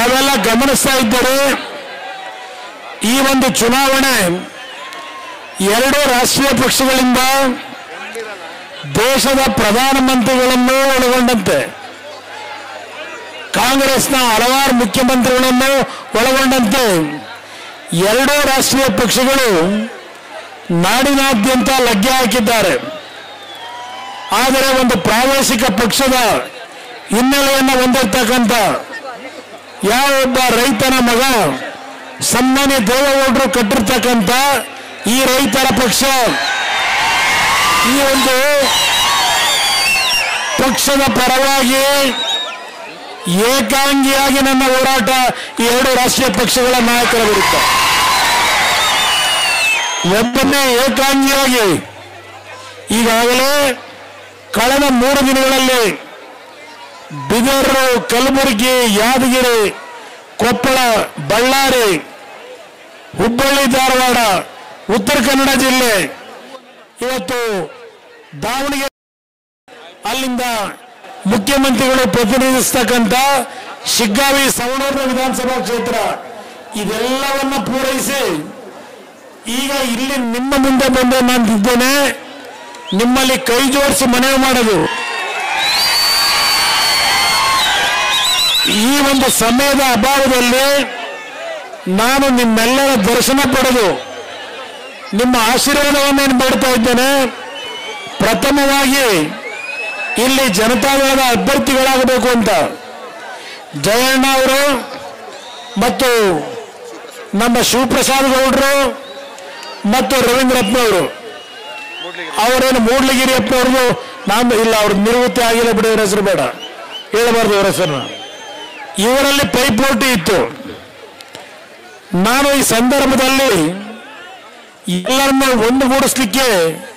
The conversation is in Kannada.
ತಾವೆಲ್ಲ ಗಮನಿಸ್ತಾ ಇದ್ದರೆ ಈ ಒಂದು ಚುನಾವಣೆ ಎರಡು ರಾಷ್ಟ್ರೀಯ ಪಕ್ಷಗಳಿಂದ ದೇಶದ ಪ್ರಧಾನಮಂತ್ರಿಗಳನ್ನು ಒಳಗೊಂಡಂತೆ ಕಾಂಗ್ರೆಸ್ನ ಹಲವಾರು ಮುಖ್ಯಮಂತ್ರಿಗಳನ್ನು ಒಳಗೊಂಡಂತೆ ಎರಡೂ ರಾಷ್ಟ್ರೀಯ ಪಕ್ಷಗಳು ನಾಡಿನಾದ್ಯಂತ ಲಗ್ಗೆ ಹಾಕಿದ್ದಾರೆ ಆದರೆ ಒಂದು ಪ್ರಾದೇಶಿಕ ಪಕ್ಷದ ಹಿನ್ನೆಲೆಯನ್ನು ಹೊಂದಿರತಕ್ಕಂಥ ಯಾವೊಬ್ಬ ರೈತನ ಮಗ ಸನ್ಮಾನ್ಯ ದೇವೇಗೌಡರು ಕಟ್ಟಿರ್ತಕ್ಕಂಥ ಈ ರೈತರ ಪಕ್ಷ ಈ ಒಂದು ಪಕ್ಷದ ಪರವಾಗಿ ಏಕಾಂಗಿಯಾಗಿ ನನ್ನ ಹೋರಾಟ ಈ ಎರಡು ರಾಷ್ಟ್ರೀಯ ಪಕ್ಷಗಳ ನಾಯಕರ ವಿರುದ್ಧ ಒಬ್ಬನೇ ಏಕಾಂಗಿಯಾಗಿ ಈಗಾಗಲೇ ಕಳೆದ ಮೂರು ದಿನಗಳಲ್ಲಿ ಬೀದರ್ ಕಲಬುರಗಿ ಯಾದಗಿರಿ ಕೊಪ್ಪಳ ಬಳ್ಳಾರಿ ಹುಬ್ಬಳ್ಳಿ ಧಾರವಾಡ ಉತ್ತರ ಕನ್ನಡ ಜಿಲ್ಲೆ ಇವತ್ತು ದಾವಣಗೆರೆ ಅಲ್ಲಿಂದ ಮುಖ್ಯಮಂತ್ರಿಗಳು ಪ್ರತಿನಿಧಿಸ್ತಕ್ಕಂಥ ಶಿಗ್ಗಾವಿ ಸವಣೂರು ವಿಧಾನಸಭಾ ಕ್ಷೇತ್ರ ಇದೆಲ್ಲವನ್ನ ಪೂರೈಸಿ ಈಗ ಇಲ್ಲಿ ನಿಮ್ಮ ಮುಂದೆ ಬಂದು ನಾನು ಇದ್ದೇನೆ ನಿಮ್ಮಲ್ಲಿ ಕೈ ಜೋಡಿಸಿ ಮನವಿ ಮಾಡೋದು ಈ ಒಂದು ಸಮಯದ ಅಭಾವದಲ್ಲಿ ನಾನು ನಿಮ್ಮೆಲ್ಲರ ದರ್ಶನ ಪಡೆದು ನಿಮ್ಮ ಆಶೀರ್ವಾದವನ್ನು ನಾನು ಬೇಡ್ತಾ ಇದ್ದೇನೆ ಪ್ರಥಮವಾಗಿ ಇಲ್ಲಿ ಜನತಾದಳದ ಅಭ್ಯರ್ಥಿಗಳಾಗಬೇಕು ಅಂತ ಜಯಣ್ಣ ಅವರು ಮತ್ತು ನಮ್ಮ ಶಿವಪ್ರಸಾದ್ ಗೌಡರು ಮತ್ತು ರವೀಂದ್ರಪ್ಪನವರು ಅವರೇನು ಮೂಡ್ಲಗಿರಿ ಅಪ್ಪನವ್ರದ್ದು ನಾನು ಇಲ್ಲ ಅವ್ರ ನಿವೃತ್ತಿ ಆಗಿಲ್ಲ ಬಿಡಿ ಅವ್ರ ಹೆಸರು ಬೇಡ ಹೇಳಬಾರ್ದು ಅವ್ರ ಹೆಸರನ್ನ ಇವರಲ್ಲಿ ಪೈಪೋಟಿ ಇತ್ತು ನಾನು ಈ ಸಂದರ್ಭದಲ್ಲಿ ಎಲ್ಲರನ್ನ ಒಂದುಗೂಡಿಸ್ಲಿಕ್ಕೆ